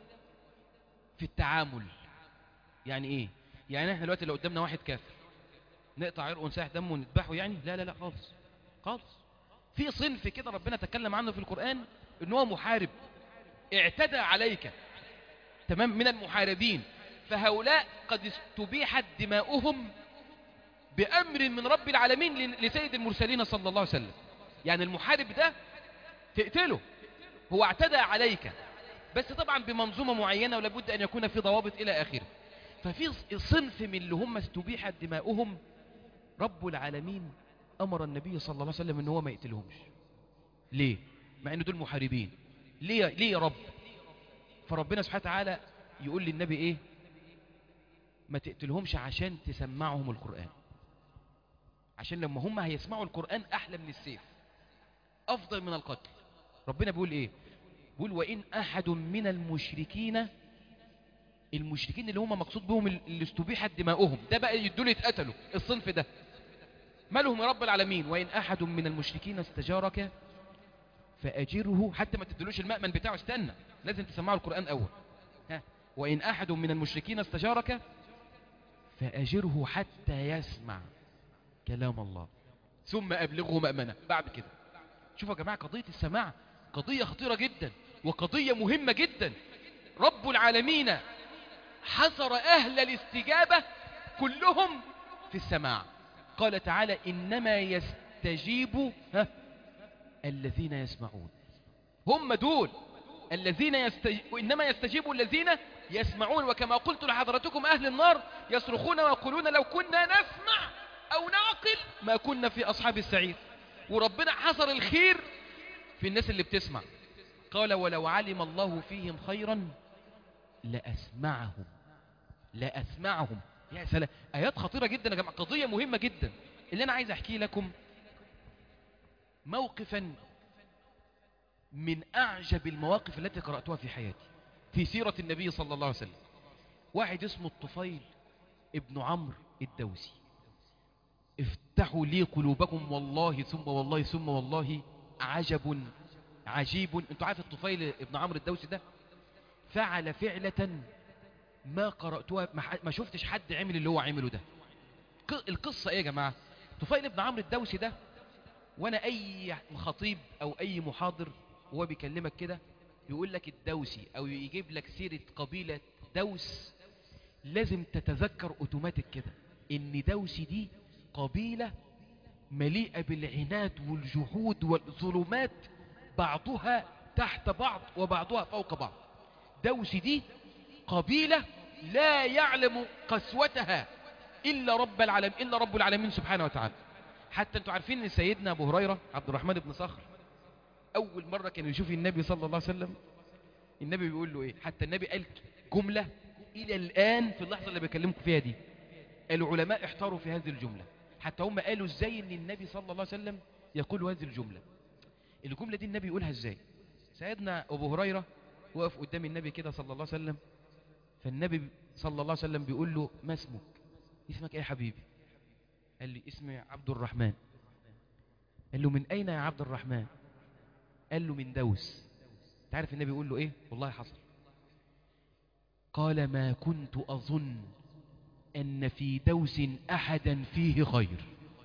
في التعامل يعني ايه يعني احنا دلوقتي لو قدامنا واحد كافر نقطع عرقه ونساح دمه ونذبحه يعني لا لا لا خالص خالص في صنف كده ربنا تكلم عنه في القرآن ان هو محارب اعتدى عليك تمام من المحاربين فهؤلاء قد استبيحت دماؤهم بأمر من رب العالمين ل- لسيد المرسلين صلى الله عليه وسلم يعني المحارب ده تقتله هو اعتدى عليك بس طبعا بمنظومة معينة ولابد أن يكون في ضوابط إلى آخره ففي صنف من اللي هم استبيحت دماؤهم رب العالمين أمر النبي صلى الله عليه وسلم أن هو ما يقتلهمش ليه؟ مع أن دول محاربين ليه, ليه يا رب؟ فربنا سبحانه وتعالى يقول للنبي إيه؟ ما تقتلهمش عشان تسمعهم القرآن عشان لما هم هيسمعوا القرآن أحلى من السيف أفضل من القتل ربنا بيقول إيه بيقول وإن أحد من المشركين المشركين اللي هم مقصود بهم اللي استبيحت دماؤهم ده بقى دول يتقتلوا الصنف ده مالهم يا رب العالمين وإن أحد من المشركين استجارك فأجره حتى ما تدلوش المأمن بتاعه استنى لازم تسمعه القرآن أول ها وإن أحد من المشركين استجارك فأجره حتى يسمع كلام الله ثم أبلغه مأمنة بعد كده شوفوا يا جماعة قضية السماع قضية خطيرة جدا وقضية مهمة جدا رب العالمين حصر أهل الاستجابة كلهم في السماع قال تعالى إنما يستجيب ها الذين يسمعون هم دول الذين يستج... إنما يستجيب الذين يسمعون وكما قلت لحضرتكم أهل النار يصرخون ويقولون لو كنا نسمع أو نعقل ما كنا في أصحاب السعير وربنا حصر الخير في الناس اللي بتسمع قال ولو علم الله فيهم خيرا لأسمعهم لا أسمعهم يا سلام آيات خطيرة جدا يا جماعة قضية مهمة جدا اللي أنا عايز أحكي لكم موقفا من أعجب المواقف التي قرأتها في حياتي في سيرة النبي صلى الله عليه وسلم واحد اسمه الطفيل ابن عمرو الدوسي افتحوا لي قلوبكم والله ثم والله ثم والله عجب عجيب انتوا عارف الطفيل ابن عمرو الدوسي ده فعل فعلة ما قرأتها ما ح- ما شفتش حد عمل اللي هو عمله ده ق- القصة ايه يا جماعة طفيل ابن عمرو الدوسي ده وانا اي خطيب او اي محاضر وهو بيكلمك كده يقول لك الدوسي او يجيب لك سيرة قبيلة دوس لازم تتذكر اوتوماتيك كده ان دوسي دي قبيلة مليئة بالعناد والجحود والظلمات بعضها تحت بعض وبعضها فوق بعض دوسي دي قبيلة لا يعلم قسوتها إلا رب العالمين إلا رب العالمين سبحانه وتعالى حتى انتوا عارفين ان سيدنا ابو هريرة عبد الرحمن بن صخر اول مرة كان يشوف النبي صلى الله عليه وسلم النبي بيقول له ايه حتى النبي قال جملة الى الان في اللحظة اللي بكلمكم فيها دي العلماء احتاروا في هذه الجملة حتى هم قالوا ازاي ان النبي صلى الله عليه وسلم يقول هذه الجملة الجملة دي النبي يقولها ازاي سيدنا ابو هريرة وقف قدام النبي كده صلى الله عليه وسلم فالنبي صلى الله عليه وسلم بيقول له ما اسمك اسمك ايه يا حبيبي قال لي اسمي عبد الرحمن قال له من اين يا عبد الرحمن قال له من دوس تعرف النبي يقول له ايه والله حصل قال ما كنت اظن ان في دوس احدا فيه خير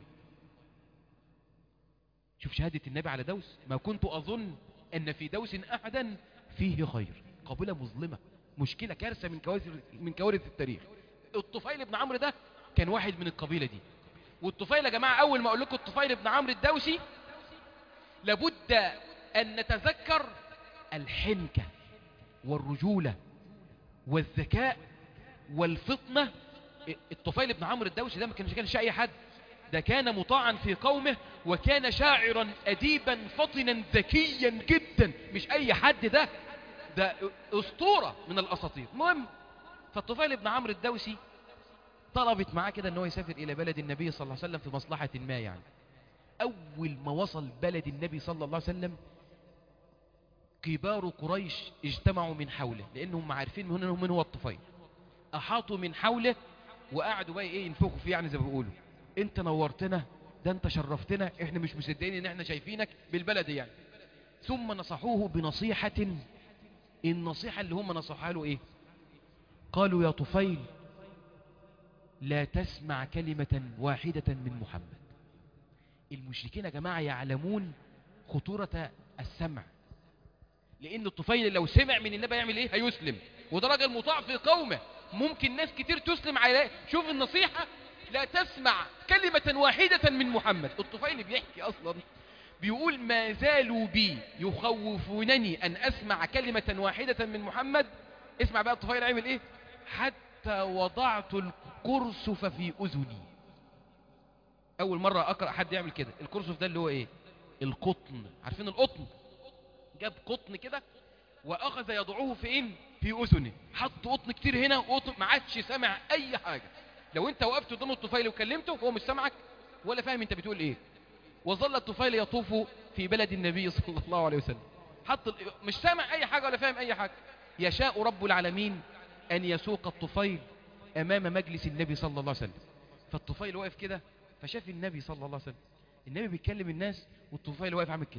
شوف شهادة النبي على دوس ما كنت اظن ان في دوس احدا فيه خير قبيلة مظلمة مشكلة كارثة من كوارث من كوارث التاريخ الطفيل بن عمرو ده كان واحد من القبيلة دي والطفيل يا جماعة أول ما أقول لكم الطفيل بن عمرو الدوسي لابد أن نتذكر الحنكة والرجولة والذكاء والفطنة الطفيل بن عمرو الدوسي ده ما كانش كانش أي حد ده كان مطاعا في قومه وكان شاعرا أديبا فطنا ذكيا جدا مش أي حد ده ده أسطورة من الأساطير المهم فالطفيل بن عمرو الدوسي طلبت معاه كده ان هو يسافر الى بلد النبي صلى الله عليه وسلم في مصلحة ما يعني اول ما وصل بلد النبي صلى الله عليه وسلم كبار قريش اجتمعوا من حوله لانهم عارفين من هنا من هو الطفيل احاطوا من حوله وقعدوا بقى ايه ينفخوا فيه يعني زي ما بيقولوا انت نورتنا ده انت شرفتنا احنا مش مصدقين ان احنا شايفينك بالبلد يعني ثم نصحوه بنصيحة النصيحة اللي هم نصحها له ايه قالوا يا طفيل لا تسمع كلمة واحدة من محمد المشركين يا جماعة يعلمون خطورة السمع لأن الطفيل لو سمع من النبي يعمل إيه هيسلم وده راجل مطاع في قومه ممكن ناس كتير تسلم عليه شوف النصيحة لا تسمع كلمة واحدة من محمد الطفيل بيحكي أصلا بيقول ما زالوا بي يخوفونني أن أسمع كلمة واحدة من محمد اسمع بقى الطفيل عمل إيه حتى وضعت الكرسف في أذني أول مرة أقرأ حد يعمل كده الكرسف ده اللي هو إيه القطن عارفين القطن جاب قطن كده وأخذ يضعه في إن في أذنه حط قطن كتير هنا وقطن ما عادش سمع أي حاجة لو أنت وقفت قدام الطفيل وكلمته هو مش سامعك ولا فاهم أنت بتقول إيه وظل الطفيل يطوف في بلد النبي صلى الله عليه وسلم حط ال- مش سامع أي حاجة ولا فاهم أي حاجة يشاء رب العالمين أن يسوق الطفيل أمام مجلس النبي صلى الله عليه وسلم فالطفيل واقف كده فشاف النبي صلى الله عليه وسلم النبي بيتكلم الناس والطفيل واقف عامل كده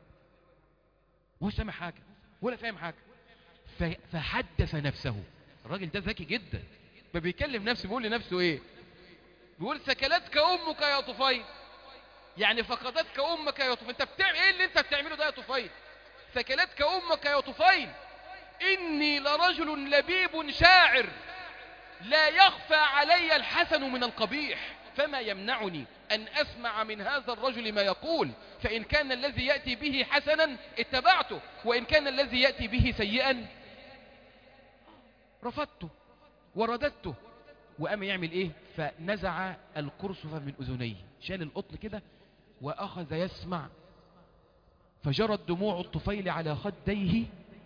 مش سامع حاجة ولا فاهم حاجة ف- فحدث نفسه الراجل ده ذكي جدا ما بيكلم نفسه بيقول لنفسه ايه بيقول سكلتك امك يا طفيل يعني فقدتك امك يا طفيل انت بتعمل ايه اللي انت بتعمله ده يا طفيل سكلتك امك يا طفيل اني لرجل لبيب شاعر لا يخفى علي الحسن من القبيح فما يمنعني أن أسمع من هذا الرجل ما يقول فإن كان الذي يأتي به حسنا اتبعته وإن كان الذي يأتي به سيئا رفضته ورددته وقام يعمل ايه فنزع القرصف من اذنيه شال القطن كده واخذ يسمع فجرت دموع الطفيل على خديه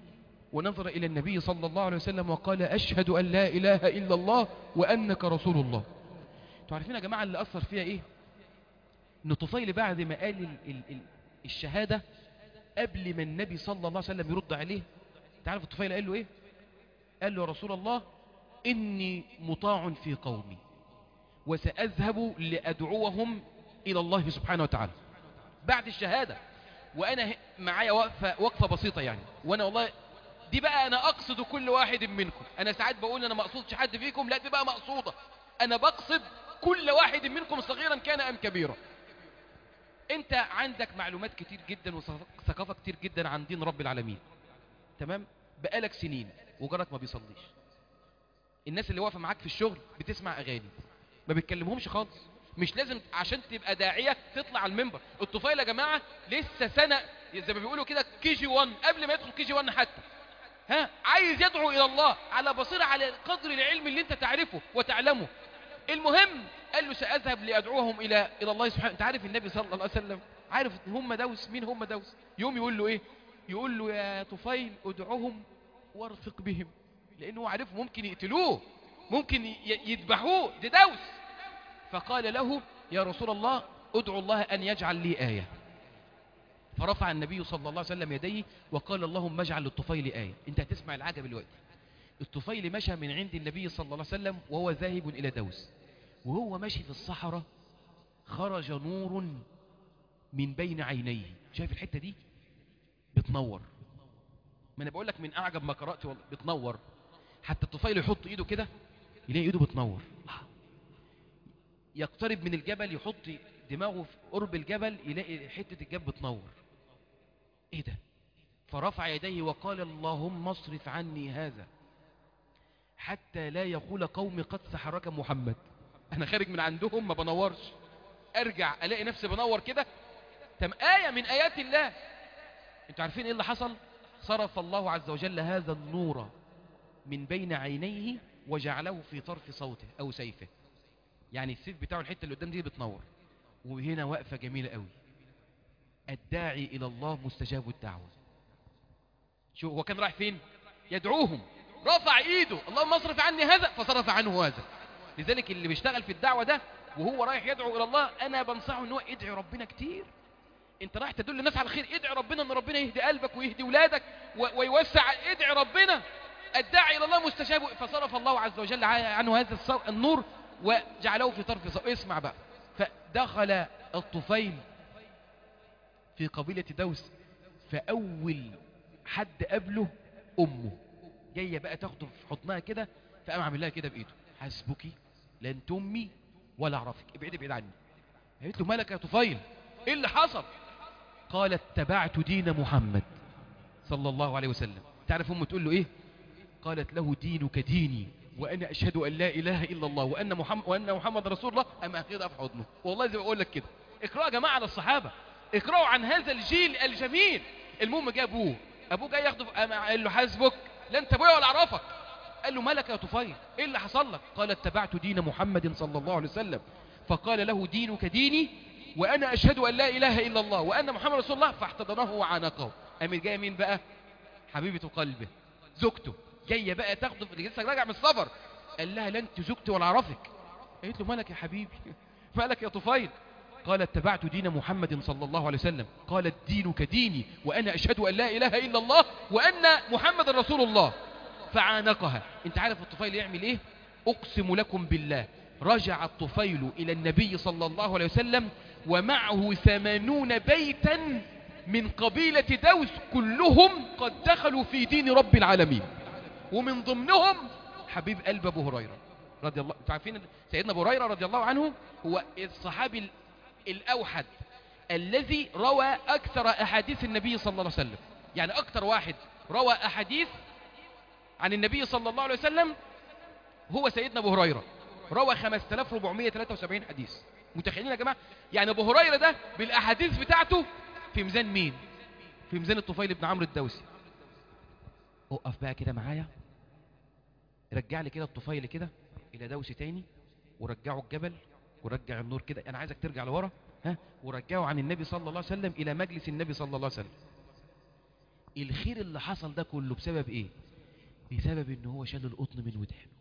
ونظر إلى النبي صلى الله عليه وسلم وقال أشهد أن لا إله إلا الله وأنك رسول الله انتوا عارفين يا جماعة اللي أثر فيها إيه إن طفيل بعد ما قال ال ال ال الشهادة قبل ما النبي صلى الله عليه وسلم يرد عليه تعرف الطفيل قال له إيه قال له يا رسول الله إني مطاع في قومي وسأذهب لأدعوهم إلى الله سبحانه وتعالى بعد الشهادة وأنا ه- معايا وقفة, وقفة بسيطة يعني وأنا والله دي بقى أنا أقصد كل واحد منكم أنا ساعات بقول أنا ما أقصدش حد فيكم لا دي بقى مقصودة أنا بقصد كل واحد منكم صغيرا كان أم كبيرا أنت عندك معلومات كتير جدا وثقافة كتير جدا عن دين رب العالمين تمام بقالك سنين وجارك ما بيصليش الناس اللي واقفه معاك في الشغل بتسمع اغاني ما بتكلمهمش خالص مش لازم عشان تبقى داعيه تطلع على المنبر الطفيل يا جماعه لسه سنه زي ما بيقولوا كده كي جي 1 قبل ما يدخل كي جي 1 حتى ها عايز يدعو الى الله على بصيره على قدر العلم اللي انت تعرفه وتعلمه المهم قال له ساذهب لادعوهم الى الى الله سبحانه انت عارف النبي صلى الله عليه وسلم عارف هم دوس مين هم دوس يوم يقول له ايه يقول له يا طفيل ادعوهم وارفق بهم لانه عارف ممكن يقتلوه ممكن ي- يذبحوه ده دوس فقال له يا رسول الله ادعو الله ان يجعل لي ايه فرفع النبي صلى الله عليه وسلم يديه وقال اللهم اجعل للطفيل ايه انت هتسمع العجب دلوقتي الطفيل مشى من عند النبي صلى الله عليه وسلم وهو ذاهب الى دوس وهو ماشي في الصحراء خرج نور من بين عينيه شايف الحته دي بتنور ما انا بقول لك من اعجب ما قرات والله بتنور حتى الطفيل يحط ايده كده يلاقي ايده بتنور يقترب من الجبل يحط دماغه في قرب الجبل يلاقي حته الجبل بتنور ايه ده فرفع يديه وقال اللهم اصرف عني هذا حتى لا يقول قوم قد سحرك محمد انا خارج من عندهم ما بنورش ارجع الاقي نفسي بنور كده تم ايه من ايات الله انتوا عارفين ايه اللي حصل صرف الله عز وجل هذا النور من بين عينيه وجعله في طرف صوته او سيفه يعني السيف بتاعه الحته اللي قدام دي بتنور وهنا وقفه جميله قوي الداعي الى الله مستجاب الدعوه شو هو كان رايح فين يدعوهم رفع ايده اللهم اصرف عني هذا فصرف عنه هذا لذلك اللي بيشتغل في الدعوه ده وهو رايح يدعو الى الله انا بنصحه ان هو يدعي ربنا كتير انت رايح تدل الناس على الخير ادعي ربنا ان ربنا يهدي قلبك ويهدي ولادك و- ويوسع ادعي ربنا الداعي الى الله مستجاب فصرف الله عز وجل عنه هذا الصو- النور وجعله في طرف صو... اسمع بقى فدخل الطفيل في قبيلة دوس فأول حد قبله أمه جاية بقى تاخده في حضنها كده فقام عامل لها كده بإيده حسبك لن تمي ولا أعرفك ابعدي ابعد عني قالت له مالك يا طفيل ايه اللي حصل قال اتبعت دين محمد صلى الله عليه وسلم تعرف امه تقول له ايه قالت له دينك ديني وانا اشهد ان لا اله الا الله وان محمد وان محمد رسول الله اما كده في حضنه والله زي ما بقول لك كده اقراوا يا جماعه على الصحابه اقراوا عن هذا الجيل الجميل المهم جه ابوه ابوه جاي ياخده قام قال له حاسبك لا انت ابويا ولا اعرفك قال له مالك يا طفيل ايه اللي حصل لك قال اتبعت دين محمد صلى الله عليه وسلم فقال له دينك ديني وانا اشهد ان لا اله الا الله وان محمد رسول الله فاحتضنه وعانقه قام جاي مين بقى حبيبه قلبه زوجته جايه بقى تاخده في لسه راجع من السفر قال لها لا انت زوجتي ولا اعرفك قالت له مالك يا حبيبي مالك يا طفيل قال اتبعت دين محمد صلى الله عليه وسلم قالت دينك ديني وانا اشهد ان لا اله الا الله وان محمد رسول الله فعانقها انت عارف الطفيل يعمل ايه اقسم لكم بالله رجع الطفيل الى النبي صلى الله عليه وسلم ومعه ثمانون بيتا من قبيلة دوس كلهم قد دخلوا في دين رب العالمين ومن ضمنهم حبيب قلب ابو هريره رضي الله انتوا عارفين سيدنا ابو هريره رضي الله عنه هو الصحابي ال- الاوحد الذي روى اكثر احاديث النبي صلى الله عليه وسلم يعني اكثر واحد روى احاديث عن النبي صلى الله عليه وسلم هو سيدنا ابو هريره روى 5473 حديث متخيلين يا جماعه يعني ابو هريره ده بالاحاديث بتاعته في ميزان مين في ميزان الطفيل بن عمرو الدوسي اقف بقى كده معايا رجع لي كده الطفيل كده الى دوسي تاني ورجعه الجبل ورجع النور كده انا عايزك ترجع لورا ها ورجعه عن النبي صلى الله عليه وسلم الى مجلس النبي صلى الله عليه وسلم الخير اللي حصل ده كله بسبب ايه بسبب ان هو شال القطن من ودانه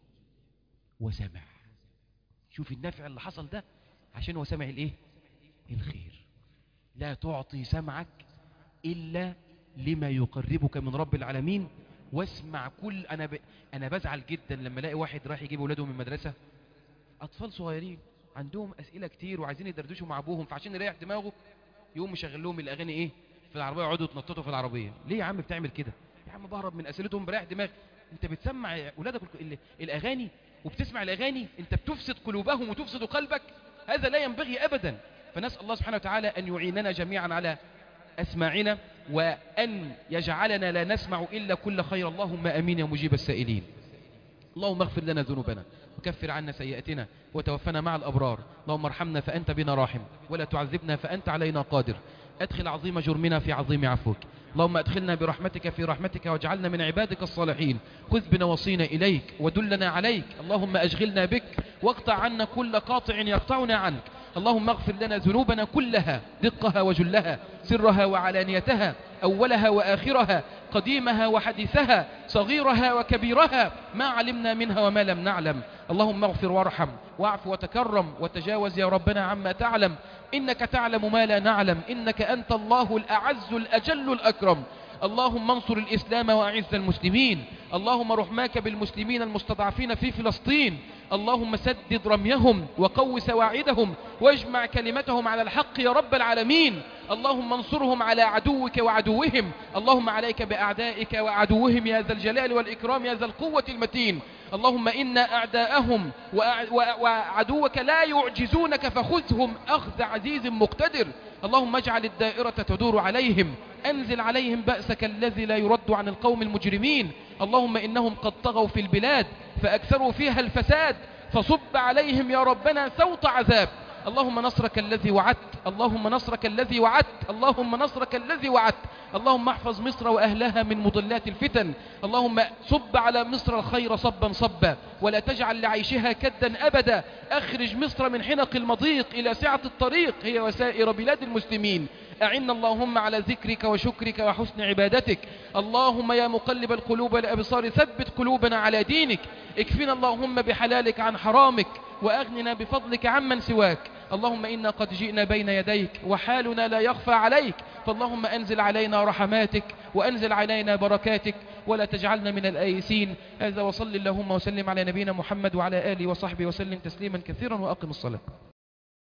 وسمع شوف النفع اللي حصل ده عشان هو سمع الايه الخير لا تعطي سمعك الا لما يقربك من رب العالمين واسمع كل انا ب... انا بزعل جدا لما الاقي واحد رايح يجيب اولاده من المدرسه اطفال صغيرين عندهم اسئله كتير وعايزين يدردشوا مع ابوهم فعشان يريح دماغه يقوم مشغل لهم الاغاني ايه في العربيه يقعدوا يتنططوا في العربيه ليه يا عم بتعمل كده يا عم بهرب من اسئلتهم بريح دماغي انت بتسمع اولادك ال- ال- الاغاني وبتسمع الاغاني انت بتفسد قلوبهم وتفسد قلبك هذا لا ينبغي ابدا فنسال الله سبحانه وتعالى ان يعيننا جميعا على أسماعنا وأن يجعلنا لا نسمع إلا كل خير اللهم أمين يا مجيب السائلين اللهم اغفر لنا ذنوبنا وكفر عنا سيئاتنا وتوفنا مع الأبرار اللهم ارحمنا فأنت بنا راحم ولا تعذبنا فأنت علينا قادر أدخل عظيم جرمنا في عظيم عفوك اللهم أدخلنا برحمتك في رحمتك واجعلنا من عبادك الصالحين خذ بنواصينا إليك ودلنا عليك اللهم أشغلنا بك واقطع عنا كل قاطع يقطعنا عنك اللهم اغفر لنا ذنوبنا كلها دقها وجلها سرها وعلانيتها أولها وآخرها قديمها وحديثها صغيرها وكبيرها ما علمنا منها وما لم نعلم اللهم اغفر وارحم واعف وتكرم وتجاوز يا ربنا عما تعلم إنك تعلم ما لا نعلم إنك أنت الله الأعز الأجل الأكرم اللهم انصر الإسلام وأعز المسلمين اللهم رحماك بالمسلمين المستضعفين في فلسطين اللهم سدد رميهم وقو سواعدهم واجمع كلمتهم على الحق يا رب العالمين اللهم انصرهم على عدوك وعدوهم اللهم عليك بأعدائك وعدوهم يا ذا الجلال والإكرام يا ذا القوة المتين اللهم إن أعداءهم وأع- وأ- وعدوك لا يعجزونك فخذهم أخذ عزيز مقتدر اللهم اجعل الدائرة تدور عليهم أنزل عليهم بأسك الذي لا يرد عن القوم المجرمين اللهم إنهم قد طغوا في البلاد فأكثروا فيها الفساد فصب عليهم يا ربنا سوط عذاب اللهم نصرك الذي وعدت اللهم نصرك الذي وعدت اللهم نصرك الذي وعدت اللهم احفظ مصر وأهلها من مضلات الفتن اللهم صب على مصر الخير صبا صبا ولا تجعل لعيشها كدا أبدا أخرج مصر من حنق المضيق إلى سعة الطريق هي وسائر بلاد المسلمين أعنا اللهم على ذكرك وشكرك وحسن عبادتك اللهم يا مقلب القلوب والأبصار ثبت قلوبنا على دينك اكفنا اللهم بحلالك عن حرامك وأغننا بفضلك عمن سواك اللهم إنا قد جئنا بين يديك وحالنا لا يخفى عليك فاللهم أنزل علينا رحماتك وأنزل علينا بركاتك ولا تجعلنا من الآيسين هذا وصل اللهم وسلم على نبينا محمد وعلى آله وصحبه وسلم تسليما كثيرا وأقم الصلاة